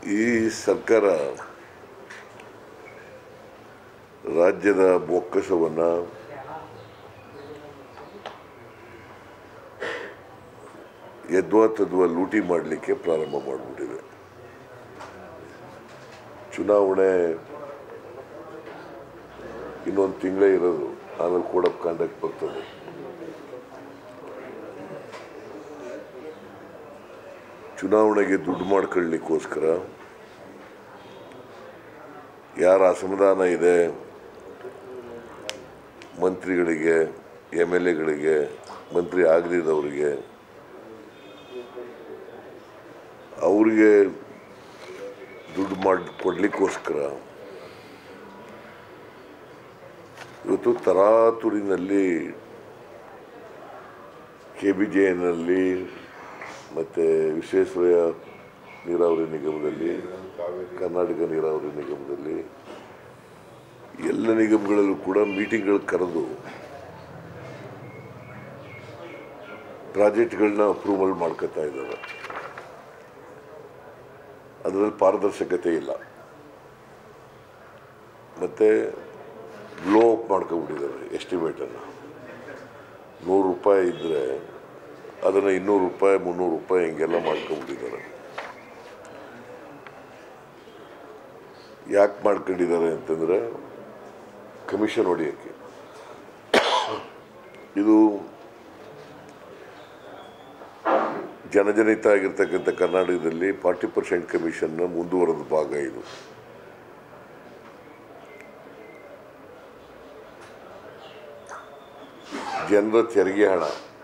ಈ ಸರ್ಕಾರ ರಾಜ್ಯದ ಬೊಕ್ಕಸವನ್ನು ಯದ್ವಾ ತದ್ವಾ ಲೂಟಿ ಮಾಡಲಿಕ್ಕೆ ಪ್ರಾರಂಭ ಮಾಡಿಬಿಟ್ಟಿದೆ ಚುನಾವಣೆ ಇನ್ನೊಂದು ತಿಂಗಳೇ ಇರೋದು ಆಮೇಲೆ ಕೋಡ್ ಆಫ್ ಕಾಂಡಕ್ಟ್ ಬರ್ತದೆ ಚುನಾವಣೆಗೆ ದುಡ್ಡು ಮಾಡ್ಕೊಳ್ಳಿಕ್ಕೋಸ್ಕರ ಯಾರ ಅಸಮಾಧಾನ ಇದೆ ಮಂತ್ರಿಗಳಿಗೆ ಎಮ್ ಎಲ್ ಎಗಳಿಗೆ ಮಂತ್ರಿ ಆಗದಿದ್ದವರಿಗೆ ಅವರಿಗೆ ದುಡ್ಡು ಮಾಡಿ ಕೊಡಲಿಕ್ಕೋಸ್ಕರ ಇವತ್ತು ತರಾತುರಿನಲ್ಲಿ ಕೆ ಬಿ ಜೆ ಎನ್ನಲ್ಲಿ ಮತ್ತು ವಿಶ್ವೇಶ್ವರಯ್ಯ ನೀರಾವರಿ ನಿಗಮದಲ್ಲಿ ಕರ್ನಾಟಕ ನೀರಾವರಿ ನಿಗಮದಲ್ಲಿ ಎಲ್ಲ ನಿಗಮಗಳಲ್ಲೂ ಕೂಡ ಮೀಟಿಂಗ್ಗಳು ಕರೆದು ಪ್ರಾಜೆಕ್ಟ್ಗಳನ್ನ ಅಪ್ರೂವಲ್ ಮಾಡ್ಕೋತಾ ಇದ್ದಾರೆ ಅದರಲ್ಲಿ ಪಾರದರ್ಶಕತೆ ಇಲ್ಲ ಮತ್ತು ಬ್ಲೋ ಅಪ್ ಮಾಡ್ಕೊಂಡ್ಬಿಟ್ಟಿದ್ದಾರೆ ಎಸ್ಟಿಮೇಟನ್ನು ನೂರು ರೂಪಾಯಿ ಇದ್ದರೆ ಅದನ್ನು ಇನ್ನೂರು ರೂಪಾಯಿ ಮುನ್ನೂರು ರೂಪಾಯಿ ಹಿಂಗೆಲ್ಲ ಮಾಡ್ಕೊಂಡ್ಬಿಟ್ಟಿದ್ದಾರೆ ಯಾಕೆ ಮಾಡ್ಕೊಂಡಿದ್ದಾರೆ ಅಂತಂದರೆ ಕಮಿಷನ್ ಹೊಡೆಯೋಕ್ಕೆ ಇದು ಜನಜನಿತ ಆಗಿರ್ತಕ್ಕಂಥ ಕರ್ನಾಟಕದಲ್ಲಿ ಫಾರ್ಟಿ ಪರ್ಸೆಂಟ್ ಕಮಿಷನ್ನ ಮುಂದುವರೆದ ಭಾಗ ಇದು ಜನರ ತೆರಿಗೆ ಹಣ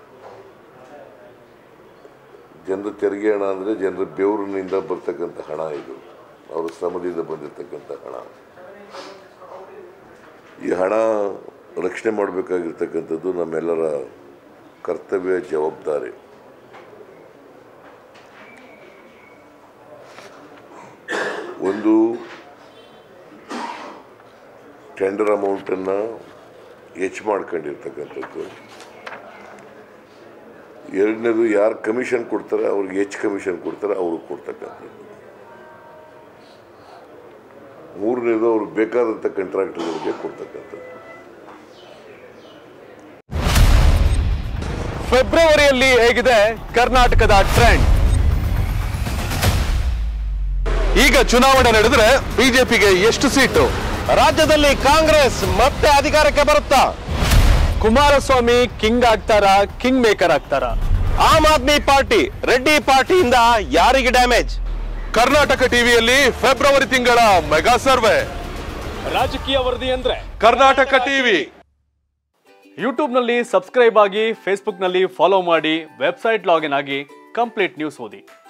ಜನರ ತೆರಿಗೆ ಹಣ ಅಂದರೆ ಜನರ ಬೆವರಿನಿಂದ ಬರ್ತಕ್ಕಂಥ ಹಣ ಇದು ಅವರ ಶ್ರಮದಿಂದ ಬಂದಿರತಕ್ಕಂಥ ಹಣ ಈ ಹಣ ರಕ್ಷಣೆ ಮಾಡಬೇಕಾಗಿರ್ತಕ್ಕಂಥದ್ದು ನಮ್ಮೆಲ್ಲರ ಕರ್ತವ್ಯ ಜವಾಬ್ದಾರಿ ಒಂದು ಟೆಂಡರ್ ಅಮೌಂಟನ್ನು ಹೆಚ್ಚು ಮಾಡ್ಕೊಂಡಿರ್ತಕ್ಕಂಥದ್ದು ಎರಡನೇದು ಯಾರು ಕಮಿಷನ್ ಕೊಡ್ತಾರೆ ಅವ್ರಿಗೆ ಹೆಚ್ಚು ಕಮಿಷನ್ ಕೊಡ್ತಾರೆ ಅವ್ರಿಗೆ ಕೊಡ್ತಕ್ಕಂಥದ್ದು ಮೂರನೇದು ಅವ್ರಿಗೆ ಬೇಕಾದಂಥ ಕಾಂಟ್ರಾಕ್ಟರ್ಗಳಿಗೆ ಕೊಡ್ತಕ್ಕಂಥದ್ದು ಫೆಬ್ರವರಿಯಲ್ಲಿ ಹೇಗಿದೆ ಕರ್ನಾಟಕದ ಟ್ರೆಂಡ್ ಈಗ ಚುನಾವಣೆ ನಡೆದ್ರೆ ಬಿಜೆಪಿಗೆ ಎಷ್ಟು ಸೀಟು ರಾಜ್ಯದಲ್ಲಿ ಕಾಂಗ್ರೆಸ್ ಮತ್ತೆ ಅಧಿಕಾರಕ್ಕೆ ಬರುತ್ತಾ ಕುಮಾರಸ್ವಾಮಿ ಕಿಂಗ್ ಆಗ್ತಾರ ಕಿಂಗ್ ಮೇಕರ್ ಆಗ್ತಾರ ಆಮ್ ಆದ್ಮಿ ಪಾರ್ಟಿ ರೆಡ್ಡಿ ಪಾರ್ಟಿಯಿಂದ ಯಾರಿಗೆ ಡ್ಯಾಮೇಜ್ ಕರ್ನಾಟಕ ಟಿವಿಯಲ್ಲಿ ಫೆಬ್ರವರಿ ತಿಂಗಳ ಮೆಗಾ ಸರ್ವೆ ರಾಜಕೀಯ ವರದಿ ಅಂದ್ರೆ ಕರ್ನಾಟಕ ಟಿವಿ ಯೂಟ್ಯೂಬ್ನಲ್ಲಿ ಸಬ್ಸ್ಕ್ರೈಬ್ ಆಗಿ ಫೇಸ್ಬುಕ್ನಲ್ಲಿ ಫಾಲೋ ಮಾಡಿ ವೆಬ್ಸೈಟ್ ಲಾಗಿನ್ ಆಗಿ ಕಂಪ್ಲೀಟ್ ನ್ಯೂಸ್ ಓದಿ